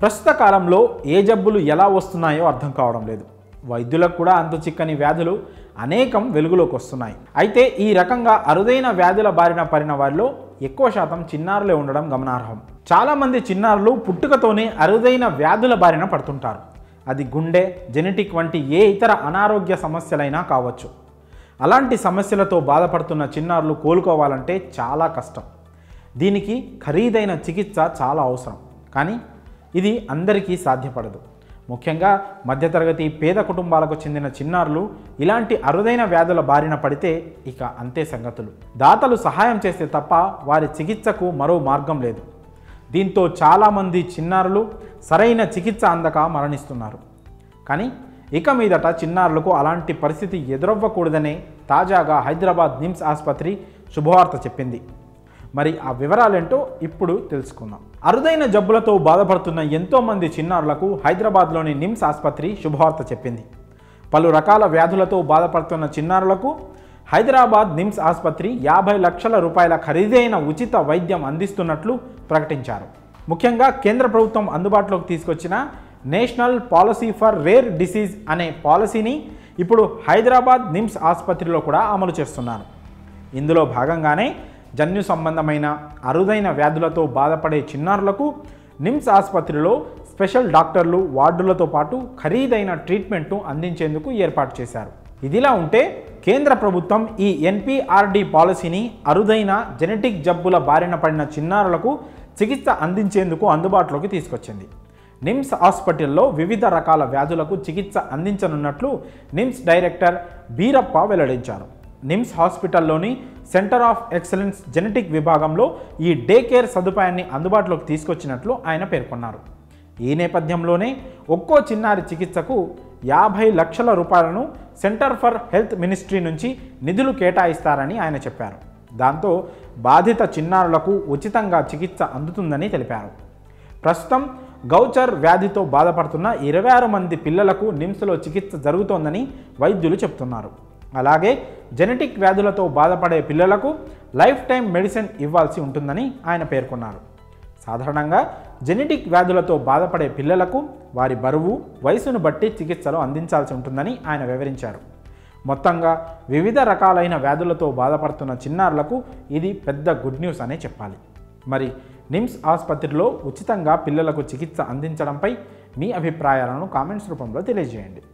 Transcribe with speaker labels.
Speaker 1: ప్రస్తుత కాలంలో ఏ జబ్బులు ఎలా వస్తున్నాయో అర్థం కావడం లేదు వైద్యులకు కూడా అంతు చిక్కని వ్యాధులు అనేకం వెలుగులోకి వస్తున్నాయి అయితే ఈ రకంగా అరుదైన వ్యాధుల బారిన పడిన వారిలో ఎక్కువ శాతం చిన్నారులే ఉండడం గమనార్హం చాలామంది చిన్నారులు పుట్టుకతోనే అరుదైన వ్యాధుల బారిన పడుతుంటారు అది గుండె జెనెటిక్ వంటి ఏ ఇతర అనారోగ్య సమస్యలైనా కావచ్చు అలాంటి సమస్యలతో బాధపడుతున్న చిన్నారులు కోలుకోవాలంటే చాలా కష్టం దీనికి ఖరీదైన చికిత్స చాలా అవసరం కానీ ఇది అందరికీ సాధ్యపడదు ముఖ్యంగా మధ్యతరగతి పేద కుటుంబాలకు చెందిన చిన్నారులు ఇలాంటి అరుదైన వ్యాధుల బారిన పడితే ఇక అంతే సంగతులు దాతలు సహాయం చేస్తే తప్ప వారి చికిత్సకు మరో మార్గం లేదు దీంతో చాలామంది చిన్నారులు సరైన చికిత్స అందక మరణిస్తున్నారు కానీ ఇక మీదట చిన్నారులకు అలాంటి పరిస్థితి ఎదురవ్వకూడదనే తాజాగా హైదరాబాద్ నిమ్స్ ఆసుపత్రి శుభవార్త చెప్పింది మరి ఆ వివరాలేంటో ఇప్పుడు తెలుసుకుందాం అరుదైన జబ్బులతో బాధపడుతున్న ఎంతోమంది చిన్నారులకు హైదరాబాద్లోని నిమ్స్ ఆసుపత్రి శుభవార్త చెప్పింది పలు రకాల వ్యాధులతో బాధపడుతున్న చిన్నారులకు హైదరాబాద్ నిమ్స్ ఆసుపత్రి యాభై లక్షల రూపాయల ఖరీదైన ఉచిత వైద్యం అందిస్తున్నట్లు ప్రకటించారు ముఖ్యంగా కేంద్ర ప్రభుత్వం అందుబాటులోకి తీసుకొచ్చిన national policy for rare disease అనే పాలసీని ఇప్పుడు హైదరాబాద్ నిమ్స్ ఆసుపత్రిలో కూడా అమలు చేస్తున్నారు ఇందులో భాగంగానే జన్యు సంబంధమైన అరుదైన వ్యాధులతో బాధపడే చిన్నారులకు నిమ్స్ ఆసుపత్రిలో స్పెషల్ డాక్టర్లు వార్డులతో పాటు ఖరీదైన ట్రీట్మెంట్ను అందించేందుకు ఏర్పాటు చేశారు ఇదిలా ఉంటే కేంద్ర ప్రభుత్వం ఈ ఎన్పిఆర్డి పాలసీని అరుదైన జెనెటిక్ జబ్బుల బారిన పడిన చిన్నారులకు చికిత్స అందించేందుకు అందుబాటులోకి తీసుకొచ్చింది నిమ్స్ హాస్పిటల్లో వివిధ రకాల వ్యాధులకు చికిత్స అందించనున్నట్లు నిమ్స్ డైరెక్టర్ బీరప్ప వెల్లడించారు నిమ్స్ హాస్పిటల్లోని సెంటర్ ఆఫ్ ఎక్సలెన్స్ జెనెటిక్ విభాగంలో ఈ డే కేర్ సదుపాయాన్ని అందుబాటులోకి తీసుకొచ్చినట్లు ఆయన పేర్కొన్నారు ఈ నేపథ్యంలోనే ఒక్కో చిన్నారి చికిత్సకు యాభై లక్షల రూపాయలను సెంటర్ ఫర్ హెల్త్ మినిస్ట్రీ నుంచి నిధులు కేటాయిస్తారని ఆయన చెప్పారు దాంతో బాధిత చిన్నారులకు ఉచితంగా చికిత్స అందుతుందని తెలిపారు ప్రస్తుతం గౌచర్ వ్యాధితో బాధపడుతున్న ఇరవై ఆరు మంది పిల్లలకు నిమ్స్లో చికిత్స జరుగుతోందని వైద్యులు చెప్తున్నారు అలాగే జెనెటిక్ వ్యాధులతో బాధపడే పిల్లలకు లైఫ్ టైం మెడిసిన్ ఇవ్వాల్సి ఉంటుందని ఆయన పేర్కొన్నారు సాధారణంగా జెనెటిక్ వ్యాధులతో బాధపడే పిల్లలకు వారి బరువు వయసును బట్టి చికిత్సలు అందించాల్సి ఉంటుందని ఆయన వివరించారు మొత్తంగా వివిధ రకాలైన వ్యాధులతో బాధపడుతున్న చిన్నారులకు ఇది పెద్ద గుడ్ న్యూస్ అనే చెప్పాలి మరి నిమ్స్ ఆసుపత్రిలో ఉచితంగా పిల్లలకు చికిత్స అందించడంపై మీ అభిప్రాయాలను కామెంట్స్ రూపంలో తెలియజేయండి